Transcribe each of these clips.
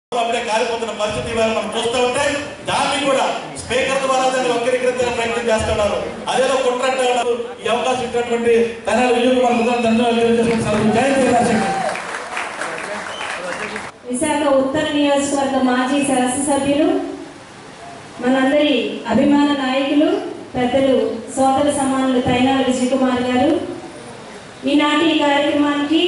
అప్పుడే కాలిపోతున్న పరిస్థితి ఇవాళ మనం చూస్తూ ఉంటే దాన్ని కూడా స్పీకర్ ద్వారా దాన్ని వక్రీకరించడానికి ప్రయత్నం చేస్తున్నారు అదేదో కుట్రంటే ఉన్నారు ఈ అవకాశం ఇచ్చినటువంటి కనాల విజయ్ కుమార్ హృదయం ధన్యవాదాలు తెలియజేసుకుంటున్నారు జై జయరాజశేఖర్ విశాఖ ఉత్తర నియోజకవర్గ మాజీ శాసనసభ్యులు మనందరి అభిమాన నాయకులు పెద్దలు సోదర సమానులు తైనాల విజయ్ కుమార్ గారు ఈనాటి ఈ కార్యక్రమానికి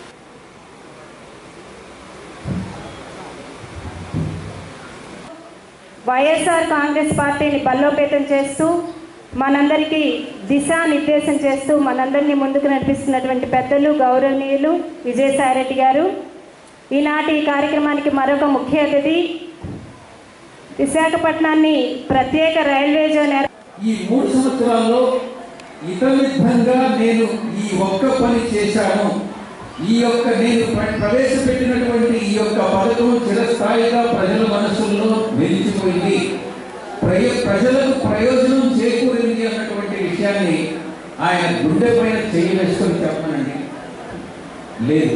వైఎస్ఆర్ కాంగ్రెస్ పార్టీని బలోపేతం చేస్తూ మనందరికీ దిశానిర్దేశం చేస్తూ మనందరినీ ముందుకు నడిపిస్తున్నటువంటి పెద్దలు గౌరవనీయులు విజయసాయిరెడ్డి గారు ఈనాటి ఈ కార్యక్రమానికి మరొక ముఖ్య అతిథి విశాఖపట్నాన్ని ప్రత్యేక రైల్వే జోన్ ఏర్- ఈ మూడు సంవత్సరాల్లో ఇతవిధంగా నేను ఈ ఒక్క పని చేశాను ఈ యొక్క నేను ప్ర- ప్రవేశపెట్టినటువంటి ఈ యొక్క పథకం చిరస్థాయిగా ప్రజల మనసుల్లో నిలిచిపోయింది ప్రయ ప్రజలకు ప్రయోజనం చేకూరింది అన్నటువంటి విషయాన్ని ఆయన గుండె పైన చేయి వేసుకొని చెప్పనండి లేదు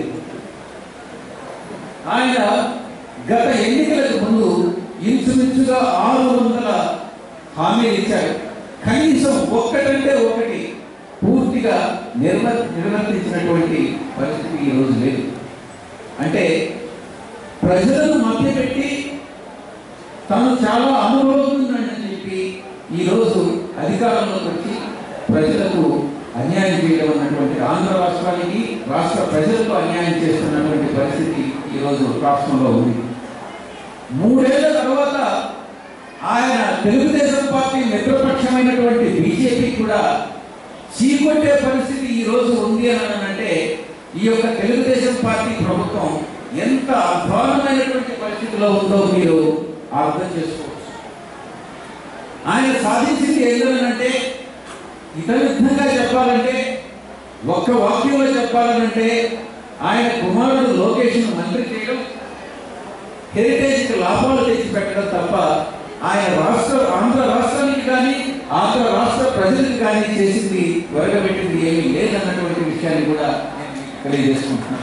ఆయన గత ఎన్నికలకు ముందు ఇంచుమించుగా ఆరు వందల హామీలు ఇచ్చారు కనీసం ఒక్కటంటే ఒకటి పూర్తిగా నిర్వ నిర్వర్తించినటువంటి పరిస్థితి ఈరోజు లేదు అంటే ప్రజలను మభ్యపెట్టి తను చాలా అనుభవం ఉందని చెప్పి ఈరోజు అధికారంలోకి వచ్చి ప్రజలకు అన్యాయం చేయడం అన్నటువంటి ఆంధ్ర రాష్ట్రానికి రాష్ట్ర ప్రజలకు అన్యాయం చేస్తున్నటువంటి పరిస్థితి ఈరోజు రాష్ట్రంలో ఉంది మూడేళ్ల తర్వాత ఆయన తెలుగుదేశం పార్టీ మిత్రపక్షమైనటువంటి బీజేపీ కూడా చీకొట్టే పరిస్థితి ఈ రోజు ఉంది అని అంటే ఈ యొక్క తెలుగుదేశం పార్టీ ప్రభుత్వం ఎంత అధ్వానమైనటువంటి పరిస్థితిలో ఉందో మీరు అర్థం చేసుకోవచ్చు ఆయన సాధించింది ఏంటంటే ఇతర విధంగా చెప్పాలంటే ఒక్క వాక్యంలో చెప్పాలనంటే ఆయన కుమారుడు లోకేష్ను మంత్రి చేయడం హెరిటేజ్కి లాభాలు తెచ్చిపెట్టడం తప్ప ఆయన రాష్ట్ర ఆంధ్ర రాష్ట్రానికి కానీ ఆంధ్ర రాష్ట్ర ప్రజలకు కానీ చేసింది వెరగబెట్టింది ఏమీ లేదన్నటువంటి విషయాన్ని కూడా నేను మీకు తెలియజేసుకుంటున్నాను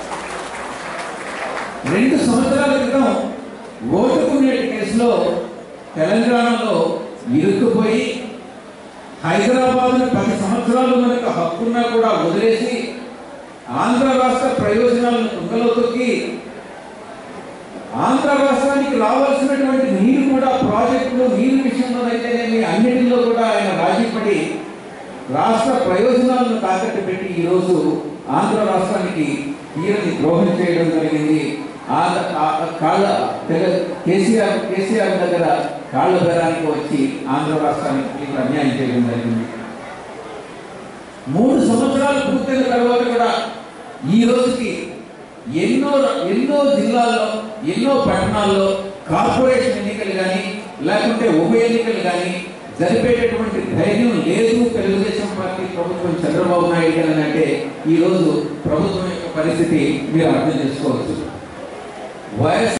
రెండు సంవత్సరాల క్రితం ఓటుకునేటి కేసులో తెలంగాణలో ఇరుక్కుపోయి హైదరాబాద్ పది సంవత్సరాలు మనకు హక్కున్నా కూడా వదిలేసి ఆంధ్ర రాష్ట్ర ప్రయోజనాలను తుంగలో తొక్కి ఆంధ్ర రాష్ట్రానికి రావాల్సినటువంటి నీరు కూడా ప్రాజెక్టులు నీరు విషయంలోనైతేనేమి అన్నిటిలో కూడా ఆయన రాజీపడి రాష్ట్ర ప్రయోజనాలను తాకట్టు పెట్టి ఈరోజు ఆంధ్ర రాష్ట్రానికి తీరని ద్రోహం చేయడం జరిగింది ఆ- ఆ- ఆ కాళ్ళ తెగ- కేసీఆర్ కేసీఆర్ దగ్గర కాళ్ళ బేరానికి వచ్చి ఆంధ్ర రాష్ట్రానికి తీవ్ర అన్యాయం చేయడం జరిగింది మూడు సంవత్సరాలు పూర్తయిన తర్వాత కూడా ఈ రోజుకి ఎన్నో ఎన్నో జిల్లాల్లో ఎన్నో పట్టణాల్లో కార్పొరేషన్ ఎన్నికలు కానీ లేకుంటే ఉప ఎన్నికలు కానీ జరిపేటటువంటి ధైర్యం లేదు తెలుగుదేశం పార్టీ ప్రభుత్వం చంద్రబాబు నాయుడు గారు అంటే ఈ రోజు ప్రభుత్వం యొక్క పరిస్థితి మీరు అర్థం చేసుకోవచ్చు వైఎస్